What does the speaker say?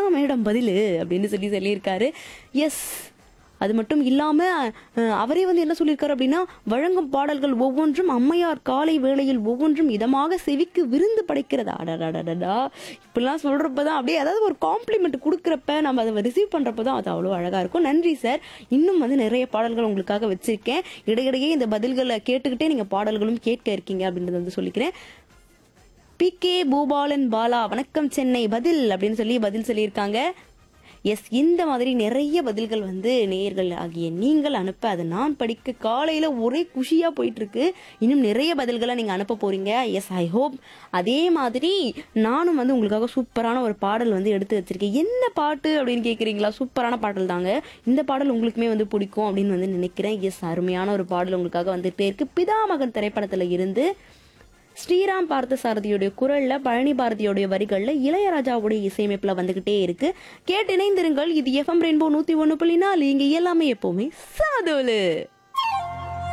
இதுதான் மேடம் பதில் அப்படின்னு சொல்லி சொல்லியிருக்காரு எஸ் அது மட்டும் இல்லாம அஹ், அவரே வந்து என்ன சொல்லியிருக்காரு அப்படின்னா வழங்கும் பாடல்கள் ஒவ்வொன்றும் அம்மையார் காலை வேளையில் ஒவ்வொன்றும் இதமாக செவிக்கு விருந்து படைக்கிறதா அடடடடடா இப்படிலாம் சொல்றப்பதான் அப்படியே அதாவது ஒரு காம்ப்ளிமெண்ட் கொடுக்குறப்ப நம்ம அதை ரிசீவ் பண்றப்ப தான் அது அவ்வளோ அழகா இருக்கும் நன்றி சார் இன்னும் வந்து நிறைய பாடல்கள் உங்களுக்காக வச்சிருக்கேன் இடையிடையே இந்த பதில்களை கேட்டுக்கிட்டே நீங்க பாடல்களும் கேட்க இருக்கீங்க அப்படின்றத வந்து சொல்லிக்கிறேன் பி கே பூபாலன் பாலா வணக்கம் சென்னை பதில் அப்படின்னு சொல்லி பதில் சொல்லியிருக்காங்க எஸ் இந்த மாதிரி நிறைய பதில்கள் வந்து நேயர்கள் ஆகிய நீங்கள் அனுப்ப அதை நான் படிக்க காலையில ஒரே குஷியா போயிட்டு இருக்கு இன்னும் நிறைய பதில்களை நீங்க அனுப்ப போறீங்க எஸ் ஐ ஹோப் அதே மாதிரி நானும் வந்து உங்களுக்காக சூப்பரான ஒரு பாடல் வந்து எடுத்து வச்சிருக்கேன் என்ன பாட்டு அப்படின்னு கேக்குறீங்களா சூப்பரான பாடல் தாங்க இந்த பாடல் உங்களுக்குமே வந்து பிடிக்கும் அப்படின்னு வந்து நினைக்கிறேன் எஸ் அருமையான ஒரு பாடல் உங்களுக்காக வந்துட்டே இருக்கு பிதாமகன் திரைப்படத்துல இருந்து ஸ்ரீராம் பார்த்த சாரதியுடைய குரல்ல பழனி பாரதியோடைய வரிகள்ல இளையராஜாவுடைய இசையமைப்புல வந்துகிட்டே இருக்கு கேட்டு இணைந்திருங்கள் இது எஃப்எம் ரெயின்போ நூத்தி ஒண்ணு புள்ளி நாலு இங்க எல்லாமே எப்பவுமே சாதோலு